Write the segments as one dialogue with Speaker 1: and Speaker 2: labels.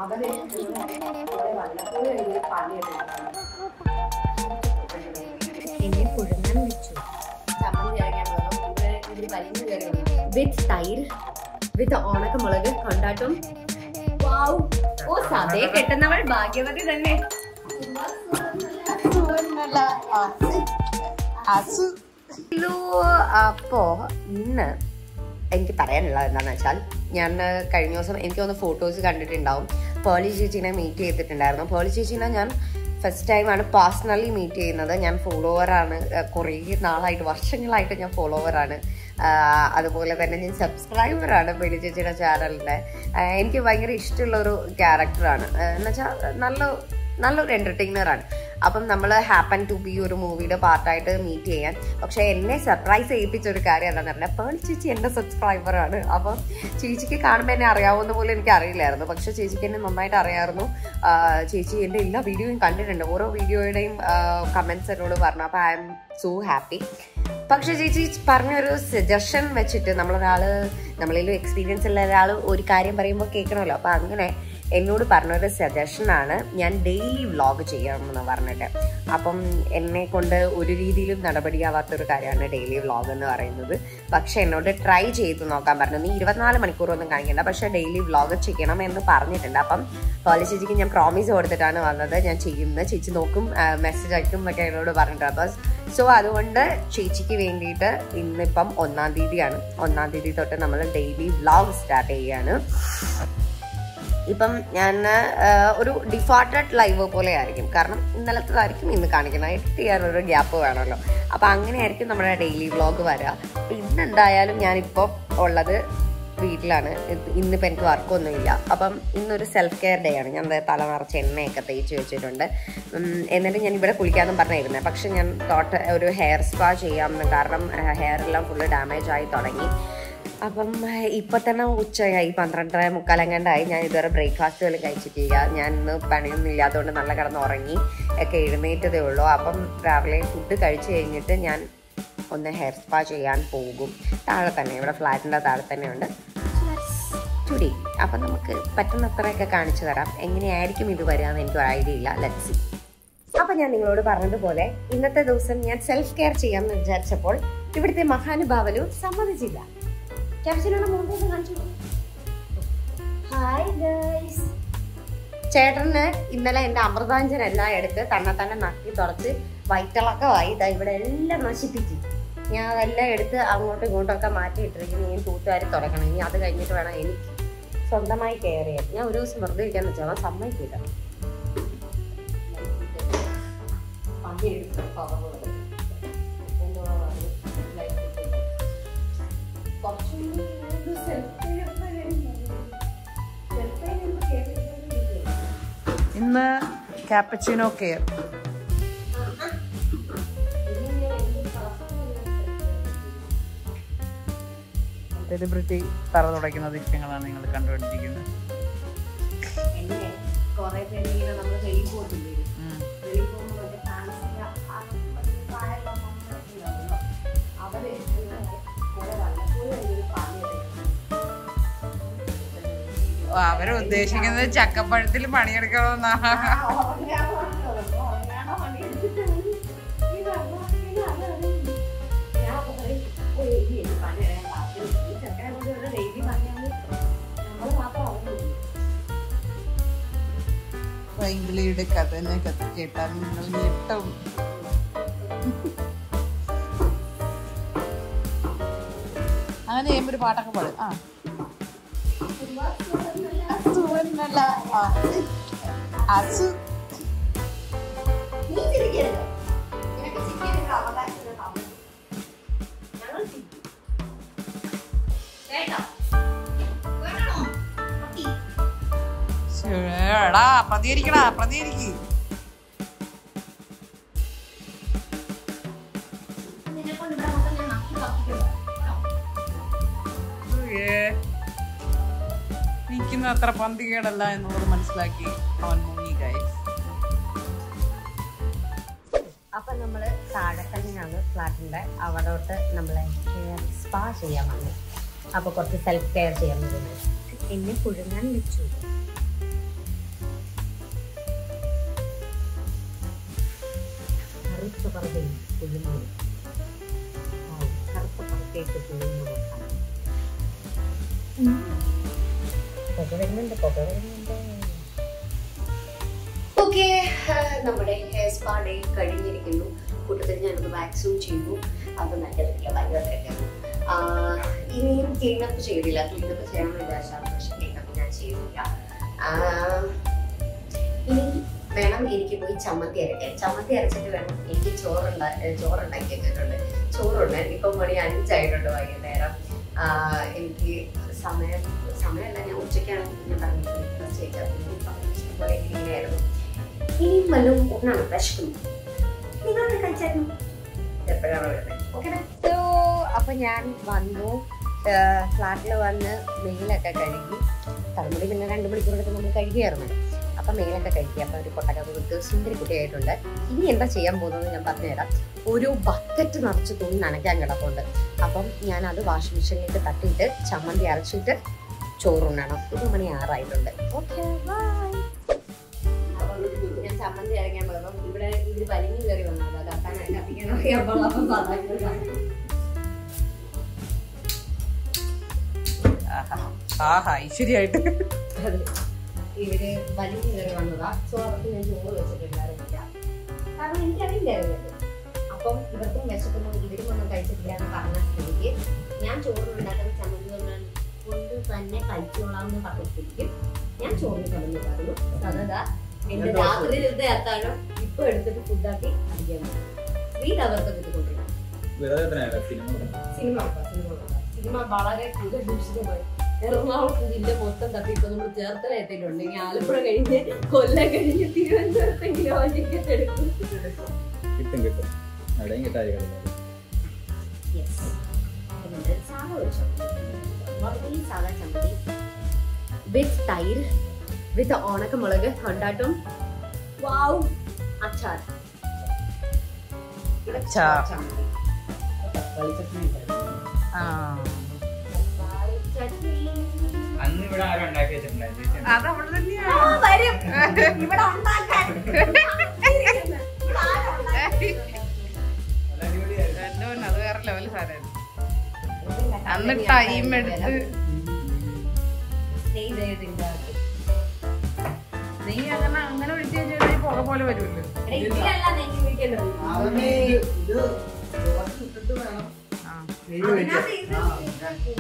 Speaker 1: അവര് കുറെ വല്ലപ്പോഴും എനിക്ക് പണിയെടുക്കണം
Speaker 2: എന്നെ പുഴുങ്ങാൻ വെച്ചു
Speaker 1: ചമ്മന്തി അരയ്ക്കാൻ പോകുന്നു ഇവിടെ ഇതിൽ വലിഞ്ഞു കയറി
Speaker 2: വിത്ത് തൈര് വിത്ത് ഉണക്കമുളക് കൊണ്ടാട്ടും വാവ്. ഓ സതേ കെട്ടുന്നവൾ ഭാഗ്യവതി തന്നെ
Speaker 1: ഹലോ അപ്പോ ഇന്ന് എനിക്ക് പറയാനുള്ളത് എന്താണെന്ന് വെച്ചാൽ ഞാൻ കഴിഞ്ഞ ദിവസം എനിക്ക് തോന്നുന്നു ഫോട്ടോസ് കണ്ടിട്ടുണ്ടാവും പേളി ചേച്ചീനെ മീറ്റ് ചെയ്തിട്ടുണ്ടായിരുന്നു പേളി ചേച്ചീനെ ഞാൻ ഫസ്റ്റ് ടൈമാണ് പേഴ്സണലി മീറ്റ് ചെയ്യുന്നത് ഞാൻ ഫോളോവറാണ് കുറേ നാളായിട്ട് വർഷങ്ങളായിട്ട് ഞാൻ ഫോളോവറാണ് അതുപോലെ തന്നെ ഞാൻ സബ്സ്ക്രൈബറാണ് പേളി ചേച്ചിയുടെ ചാനലിൻ്റെ എനിക്ക് ഭയങ്കര ഇഷ്ടമുള്ള ഒരു ക്യാരക്ടറാണ് എന്നുവെച്ചാൽ നല്ല നല്ലൊരു എൻ്റർടൈനറാണ് അപ്പം നമ്മൾ ഹാപ്പൻ ടു ബി ഒരു മൂവിയുടെ പാർട്ടായിട്ട് മീറ്റ് ചെയ്യാൻ പക്ഷേ എന്നെ സർപ്രൈസ് ചെയ്യിപ്പിച്ച ഒരു കാര്യം എന്താണെന്ന് പറഞ്ഞാൽ പേൾ ചേച്ചി എൻ്റെ സബ്സ്ക്രൈബറാണ് അപ്പം ചേച്ചിക്ക് കാണുമ്പോൾ എന്നെ അറിയാവുന്ന പോലെ എനിക്ക് അറിയില്ലായിരുന്നു പക്ഷേ ചേച്ചിക്ക് എന്നെ നന്നായിട്ട് അറിയാമായിരുന്നു ആ, ചേച്ചി എൻ്റെ എല്ലാ വീഡിയോയും കണ്ടിട്ടുണ്ട് ഓരോ വീഡിയോയുടെയും കമൻസ് എന്നോട് പറഞ്ഞു അപ്പോൾ ഐ എം സോ ഹാപ്പി പക്ഷെ ചേച്ചി പറഞ്ഞൊരു സജഷൻ വെച്ചിട്ട് നമ്മളൊരാൾ നമ്മളിലും എക്സ്പീരിയൻസ് ഉള്ള ഒരാൾ ഒരു കാര്യം പറയുമ്പോൾ കേൾക്കണമല്ലോ അപ്പം അങ്ങനെ എന്നോട് പറഞ്ഞൊരു സജഷനാണ് ഞാൻ ഡെയിലി വ്ളോഗ് ചെയ്യണമെന്ന് പറഞ്ഞിട്ട് അപ്പം എന്നെ കൊണ്ട് ഒരു രീതിയിലും നടപടിയാവാത്തൊരു കാര്യമാണ് ഡെയിലി വ്ളോഗ് എന്ന് പറയുന്നത് പക്ഷെ എന്നോട് ട്രൈ ചെയ്ത് നോക്കാൻ പറഞ്ഞു നീ ഇരുപത്തിനാല് മണിക്കൂറൊന്നും കാണിക്കണ്ട പക്ഷെ ഡെയിലി വ്ളോഗ് ചെയ്യണം എന്ന് പറഞ്ഞിട്ടുണ്ട് അപ്പം കോളേജ് ചേച്ചിക്ക് ഞാൻ പ്രോമിസ് കൊടുത്തിട്ടാണ് വന്നത് ഞാൻ ചെയ്യുന്നത് ചേച്ചി നോക്കും മെസ്സേജ് അയക്കും ഒക്കെ എന്നോട് പറഞ്ഞിട്ടുണ്ട് അപ്പോൾ സോ അതുകൊണ്ട് ചേച്ചിക്ക് വേണ്ടിയിട്ട് ഇന്നിപ്പം ഒന്നാം തീയതിയാണ് ഒന്നാം തീയതി തൊട്ട് നമ്മൾ ഡെയിലി വ്ളോഗ് സ്റ്റാർട്ട് ചെയ്യുകയാണ് ഇപ്പം ഞാൻ ആ, ഒരു ഡിഫോൾട്ടഡ് ലൈവ് പോലെ ആയിരിക്കും കാരണം ഇന്നലത്തതായിരിക്കും ഇന്ന് കാണിക്കുന്നത് എഡിറ്റ് ചെയ്യാനൊരു ഗ്യാപ്പ് വേണമല്ലോ അപ്പം അങ്ങനെയായിരിക്കും നമ്മുടെ ഡെയിലി വ്ളോഗ് വരിക അപ്പം ഇന്ന് എന്തായാലും ഞാനിപ്പോൾ ഉള്ളത് വീട്ടിലാണ് ഇത് ഇന്നിപ്പോൾ എനിക്ക് വർക്കൊന്നുമില്ല അപ്പം ഇന്നൊരു സെൽഫ് കെയർ ഡേ ആണ് ഞാൻ ദേ തല നിറച്ച് എണ്ണയൊക്കെ തേച്ച് വെച്ചിട്ടുണ്ട് ഉം, എന്നിട്ട് ഞാൻ ഇവിടെ കുളിക്കാമെന്ന് പറഞ്ഞിരുന്നത് പക്ഷെ ഞാൻ തോട്ട് ഒരു ഹെയർ സ്പാ ചെയ്യാമെന്ന് കാരണം ഹെയർ എല്ലാം ഫുള്ള് ഡാമേജ് ആയി തുടങ്ങി അപ്പം ഏഹ്, ഇപ്പൊ തന്നെ ഉച്ചയായി പന്ത്രണ്ടര മുക്കാലങ്ങാണ്ടായി ഞാൻ ഇതുവരെ ബ്രേക്ക്ഫാസ്റ്റ് പോലും കഴിച്ചിട്ടില്ല ഞാൻ ഇന്ന് പണിയൊന്നും ഇല്ലാത്തതുകൊണ്ട് നല്ല കിടന്ന് ഉറങ്ങി ഒക്കെ എഴുന്നേറ്റതേ ഉള്ളൂ അപ്പം രാവിലെ ഫുഡ് കഴിച്ചു കഴിഞ്ഞിട്ട് ഞാൻ ഒന്ന് ഹെയർ സ്പാ ചെയ്യാൻ പോകും താഴെ തന്നെ ഇവിടെ ഫ്ലാറ്റിൻ്റെ താഴെ തന്നെ ഉണ്ട് ടുഡേ അപ്പം നമുക്ക് പറ്റുന്നത്രയൊക്കെ കാണിച്ചു തരാം എങ്ങനെയായിരിക്കും ഇത് വരിക എന്ന് എനിക്ക് ഐഡിയ ഇല്ല ലെറ്റ് സി അപ്പൊ ഞാൻ നിങ്ങളോട് പറഞ്ഞതുപോലെ ഇന്നത്തെ ദിവസം ഞാൻ സെൽഫ് കെയർ ചെയ്യാമെന്ന് വിചാരിച്ചപ്പോൾ ഇവിടുത്തെ മഹാനുഭാവനു സമ്മതിച്ചില്ല ക്യാപ്ഷനുള്ള മുമ്പ് കാണിച്ചു ഹായ് ഗൈസ് ചേട്ടന് ഇന്നലെ എന്റെ അമൃതാഞ്ജൻ എല്ലാം എടുത്ത് തന്നെ തന്നെ നക്കി തുറച്ച് വൈറ്റളക്കമായി ഇതാ ഇവിടെ എല്ലാം നശിപ്പിച്ചു ഞാൻ അതെല്ലാം എടുത്ത് അങ്ങോട്ടും ഇങ്ങോട്ടും ഒക്കെ മാറ്റിയിട്ടിരിക്കുന്നു ഇനി തൂത്തുവാരി തുടങ്ങണം ഇനി അത് കഴിഞ്ഞിട്ട് വേണം എനിക്ക് സ്വന്തമായി കെയർ ചെയ്യാൻ ഞാൻ ഒരു ദിവസം വെറുതെ ഇരിക്കാന്ന് വെച്ചാൽ അവൻ സമ്മതിക്കില്ല പണിയെടുത്ത് കുറവ് എന്തുവാ കുറച്ചുകൂടി ഒരു self-care എന്ന് പറയുന്നത് self-care എന്ന് കേട്ടിട്ടുണ്ടെങ്കിൽ
Speaker 3: ഇന്ന് ക്യാപ്പച്ചിനോ കെയർ സെലിബ്രിറ്റി തറ തുടയ്ക്കുന്ന ദൃശ്യങ്ങളാണ് നിങ്ങൾ കണ്ടുകൊണ്ടിരിക്കുന്നത്
Speaker 1: എന്നെ കുറെ പേര് ഇങ്ങനെ നമ്മൾ വെളിയിൽ പോയിട്ടില്ലേ
Speaker 3: ഉം.
Speaker 1: വെളിയിൽ പോകുമ്പോൾ മറ്റേ ഫാൻസിന്റെ ആ മറ്റേ പ്രായമുള്ള അമ്മമാരൊക്കെ ഉണ്ടാവുമല്ലോ. അവര് ഇങ്ങനെ കുറെ വല്ലപ്പോഴും ഒരു പണിയെടുക്കും
Speaker 3: ഓ, അവര് ഉദ്ദേശിക്കുന്നത് ചക്കപ്പഴത്തിൽ പണിയെടുക്കണമെന്നാണ് പൈങ്കിളിയുടെ കഥ തന്നെ കഥ കേട്ടാൽ നിങ്ങൾ ഞെട്ടും അങ്ങനെ ചെയ്യുമ്പോ ഒരു പാട്ടൊക്കെ പാടും ആ സുവർണ്ണല ആ. അസു എടാ പ്രതികരിക്കടാ പ്രതികരിക്ക് ഏ. നിൽക്കുന്ന അത്ര പന്തികേടല്ല എന്നുള്ളത് മനസ്സിലാക്കി അവൻ മുങ്ങി ഗൈസ്
Speaker 1: അപ്പൊ നമ്മള് താഴെ തന്നെയാണ് ഫ്ലാറ്റിന്റെ അവിടോട്ട് നമ്മളെ ഹെയർ സ്പാ ചെയ്യാൻ വന്നു അപ്പൊ കുറച്ച് സെൽഫ് കെയർ ചെയ്യാൻ വേണ്ടി
Speaker 2: എന്നെ പുഴുങ്ങാൻ വെച്ചു
Speaker 1: വരുന്നുണ്ട് പുക വരുന്നുണ്ട് ഓക്കെ നമ്മുടെ ഹെയർ സ്പാ ഡേ കഴിഞ്ഞിരിക്കുന്നു കൂട്ടത്തിൽ ഞാനത് വാക്സിൻ ചെയ്തു അത് നല്ലതില്ല ഭയങ്കര തിരക്കായിരുന്നു ആഹ് ഇനിയും ക്ലീനപ്പ് ചെയ്തില്ല ക്ലീനപ്പ് ചെയ്യാൻ വിചാരിച്ചാണ് പക്ഷെ ക്ലീനപ്പ് ഞാൻ ചെയ്തില്ല ആഹ് ഇനി വേണം എനിക്ക് പോയി ചമ്മന്തി അരയ്ക്കാൻ ചമ്മന്തി അരച്ചിട്ട് വേണം എനിക്ക് ചോറുണ്ടാ ഏഹ് ചോറുണ്ടാക്കി വെച്ചിട്ടുണ്ട് ചോറുണ്ട് ഇപ്പം മണി അഞ്ചായിട്ടുണ്ട് വൈകുന്നേരം ആഹ് എനിക്ക് സമയം സമയമല്ല ഞാൻ ഉച്ചയ്ക്കാണ് ഞാൻ പറഞ്ഞത് ബ്രേക്ക്ഫാസ്റ്റ് ചെയ്തത് പിന്നെ ഇപ്പം ഇഷ്ടംപോലെ ഇങ്ങനെയായിരുന്നു ഇനിയും വല്ലതും ഒന്നാണ് വിശക്കുന്നു നിങ്ങളൊക്കെ കഴിച്ചായിരുന്നു എപ്പോഴാണ് വരുന്നത് ഓക്കെ സോ അപ്പൊ ഞാൻ വന്നു ഫ്ലാറ്റിൽ വന്ന് മെയിലൊക്കെ കഴുകി തലമുടി പിന്നെ രണ്ട് മണിക്കൂറൊക്കെ നമ്മൾ കഴുകിയായിരുന്നു അപ്പൊ മെയിലൊക്കെ കഴുകി അപ്പൊ ഒരു കൊട്ടൊക്കെ കൊടുത്ത് സുന്ദരി കുട്ടിയായിട്ടുണ്ട് ഇനി എന്താ ചെയ്യാൻ പോകുന്നത് ഞാൻ പറഞ്ഞുതരാം ഒരു ബക്കറ്റ് നിറച്ച് തുണി നനയ്ക്കാൻ കിടപ്പുണ്ട് അപ്പം ഞാൻ അത് വാഷിംഗ് മെഷീനിലേക്ക് തട്ടിയിട്ട് ചമ്മന്തി അരച്ചിട്ട് ചോറുണ്ണണം ഒരു മണി ആറായിട്ടുണ്ട് ഓക്കെ ബൈ ഞാൻ ചമ്മന്തി അരയ്ക്കാൻ പോയപ്പം ഇവിടെ ഇവര് വലിഞ്ഞു കയറി വന്നത് കത്താൻ കത്തിക്കാൻ അറിയാമ്പോൾ അപ്പം സാധാരണ
Speaker 3: ആഹാ ഐശ്വര്യായിട്ട്
Speaker 1: അതെ. ഇവര് വലിഞ്ഞു കയറി വന്നതാ സോ അവർക്ക് ഞാൻ ചോറ് വെച്ചിട്ടുണ്ടായിരുന്നില്ല കാരണം എനിക്കറിയില്ലായിരുന്നു അപ്പം ഇവർക്കും വിശക്കുന്നു ഇവരും ഒന്നും കഴിച്ചിട്ടില്ല എന്ന് പറഞ്ഞ സ്ഥിതിക്ക് ഞാൻ ചോറ് ഉണ്ടാക്കുന്ന ചമ്മന്തി കൊണ്ട് കൊണ്ട് തന്നെ കഴിച്ചോളാം എന്ന് പറഞ്ഞ സ്ഥിതിക്ക് ഞാൻ ചോറിന് ചമ്മന്തി ഉണ്ടാക്കുന്നു സദാ എന്റെ രാത്രിയിലത്തെ അത്താഴം ഇപ്പൊ എടുത്തിട്ട് ഫുഡാക്കി അടിക്കാൻ ത്രീ അവർക്ക് കിട്ടിക്കൊണ്ടിരിക്കും സിനിമ നോക്കാം, സിനിമ നോക്കാം. സിനിമ വളരെ കൂടുതൽ ദൂഷിതമായി എറണാകുളത്ത് ജില്ല മൊത്തം തപ്പി ഇപ്പൊ നമ്മൾ ചേർത്തല എത്തിയിട്ടുണ്ട് ഇനി ആലപ്പുഴ കഴിഞ്ഞ് കൊല്ലം കഴിഞ്ഞ് തിരുവനന്തപുരത്തെങ്കിലും അവൻ ടിക്കറ്റ് എടുക്കും
Speaker 4: കിട്ടും കിട്ടും എവിടെയും കിട്ടാതിരിക്കില്ല
Speaker 1: Yes. അതുകൊണ്ട് സാധാ ഒരു ചമ്മന്തി വളരെ സാധാ ചമ്മന്തി വിത്ത് തൈര് വിത്ത് ഉണക്കമുളക് കൊണ്ടാട്ടും വാവ് അച്ചാർ ഇത്
Speaker 3: അച്ചാർ.
Speaker 1: ചമ്മന്തി.
Speaker 3: ആ
Speaker 1: തക്കാളി ചട്നി.
Speaker 4: അന്ന് ഇവിടെ ആരും ഉണ്ടാക്കി വെച്ചിട്ടുണ്ടായിരുന്നു
Speaker 3: അത് അവിടെ തന്നെയാ
Speaker 1: ആ, വരും. ഇവിടെ ഉണ്ടാക്കാൻ ഇവിടെ ആരാ ഉണ്ടാക്കുന്നത്?
Speaker 3: എന്റെ പൊന്നെ, അത് വേറെ ലെവൽ സാധനം അന്ന് ടൈം എടുത്ത്
Speaker 1: നെയ്യ് ചെയ്തിട്ടുണ്ട്.
Speaker 3: നീ അങ്ങനെ അങ്ങനെ ഒഴിച്ചു കഴിഞ്ഞാൽ പുക പോലെ വരുമല്ലോ
Speaker 1: എടാ, ഇതിലല്ല നെയ്യ് ഒഴിക്കേണ്ടത്.
Speaker 3: ആ
Speaker 1: അതിനകത്ത് ഇത് ഇതാക്കി.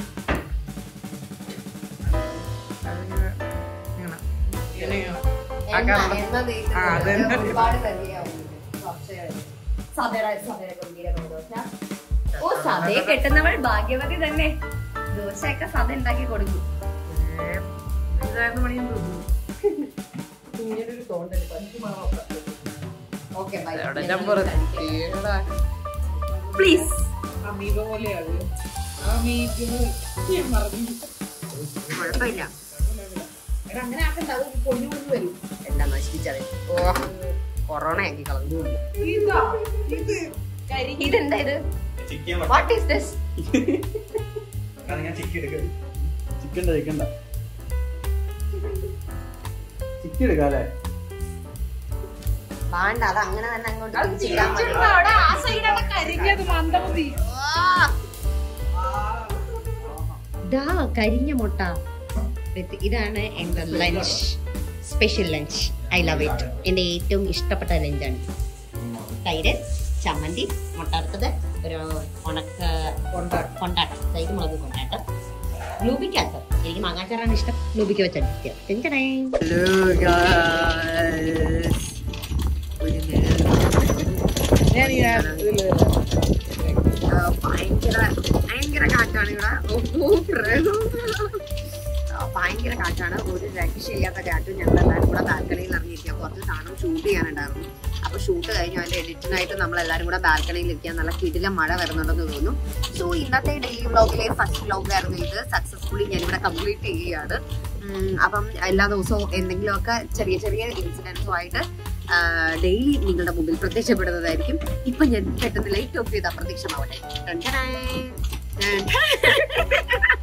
Speaker 3: അതിങ്ങനെ ഇങ്ങനെ. ഇങ്ങനെ ഇങ്ങനെ. ആ
Speaker 1: എണ്ണ
Speaker 3: കറ-
Speaker 1: എണ്ണ തേച്ച്
Speaker 3: ആ, അതന്നെ.
Speaker 1: ഒരുപാട് കറിയാവും. കുറച്ച് സതേറ സതേറ ഗംഭീര ദോശ ഓ സതയെ കെട്ടുന്നവൾ ഭാഗ്യവതി തന്നെ ദോശയൊക്കെ സത ഉണ്ടാക്കി കൊടുക്കും
Speaker 3: ഏ, ഇതായിരുന്നു പണിയും തോന്നുന്നു
Speaker 1: ഇങ്ങനൊരു തോണ്ടല് ഓക്കെ
Speaker 3: എവിടെ ഞാൻ വൃത്തിയേടാ.
Speaker 1: പ്ലീസ്
Speaker 3: അമീബ പോലെയാണ് ആ മീറ്റിന് ഞാൻ മറന്നു
Speaker 1: കുഴപ്പമില്ല
Speaker 3: എടാ, അങ്ങനെ ആക്കണ്ട അത് പൊടിഞ്ഞു പൊടിഞ്ഞു വരും
Speaker 1: എല്ലാം നശിപ്പിച്ചത്
Speaker 3: ഓ
Speaker 1: കൊറോണ ആക്കി കളഞ്ഞു
Speaker 3: ഇതാ ഇത്
Speaker 1: ഇതെന്താ ഇത്
Speaker 4: ചിക്കൻ
Speaker 1: വാട്ട് ഈസ് ദിസ്
Speaker 4: ഞാൻ ചിക്കൻ എടുക്കാം ചിക്കൻ ചിക്കണ്ട ചിക്കൻ എടുക്കാം അല്ലേ
Speaker 1: വേണ്ട അത് അങ്ങനെ തന്നെ അങ്ങോട്ട് തിരിച്ചിട്ടാ മതി
Speaker 3: അവിടെ ആ സൈഡാണ് കരിഞ്ഞത് മന്ദമതി
Speaker 1: ദാ കരിഞ്ഞ മുട്ട With- ഇതാണ് എന്റെ lunch special lunch I love it എന്റെ ഏറ്റവും ഇഷ്ടപ്പെട്ട ലഞ്ചാണ് തൈര് ചമ്മന്തി മുട്ട വറുത്തത് ഒരു ഉണക്ക കൊണ്ടാട്ടം തൈര് മുളക് കൊണ്ടാട്ടം ലൂബിക്കകത്ത് എനിക്ക് മാങ്ങാച്ചാറാണ് ഇഷ്ടം ലൂബിക്ക് വെച്ചടിക്കുക
Speaker 3: ഞാൻ ഈ ഇതില്
Speaker 1: ഭയങ്കര ഭയങ്കര കാറ്റാണ് ഇവിടെ ഓ, പ്രേതം. ആ, ഭയങ്കര കാറ്റാണ് ഒരു രക്ഷയില്ലാത്ത കാറ്റും ഞങ്ങൾ എല്ലാവരും കൂടെ ബാൽക്കണിയിൽ ഇറങ്ങിയിരിക്കുക കുറച്ച് സാധനം ഷൂട്ട് ചെയ്യാനുണ്ടായിരുന്നു അപ്പൊ ഷൂട്ട് കഴിഞ്ഞ് അതിന്റെ എഡിറ്റിനായിട്ട് നമ്മൾ എല്ലാവരും കൂടെ ബാൽക്കണിയിൽ ഇരിക്കുക നല്ല കിടില മഴ വരുന്നുണ്ടെന്ന് തോന്നുന്നു സോ ഇന്നത്തെ ഡെയിലി വ്ളോഗിലെ ഫസ്റ്റ് വ്ളോഗ് ആയിരുന്നു ഇത് സക്സസ്ഫുള്ളി ഞാനിവിടെ കംപ്ലീറ്റ് ചെയ്യുകയാണ് ഉം, അപ്പം എല്ലാ ദിവസവും എന്തെങ്കിലുമൊക്കെ ചെറിയ ചെറിയ ഇൻസിഡൻസുമായിട്ട് ഡെയിലി നിങ്ങളുടെ മുമ്പിൽ പ്രത്യക്ഷപ്പെടുന്നതായിരിക്കും ഇപ്പൊ ഞാൻ പെട്ടെന്ന് ലൈറ്റ് ഓഫ് ചെയ്ത് അപ്രത്യക്ഷമാവട്ടെ ടൺ ടടായ്. ടൺ.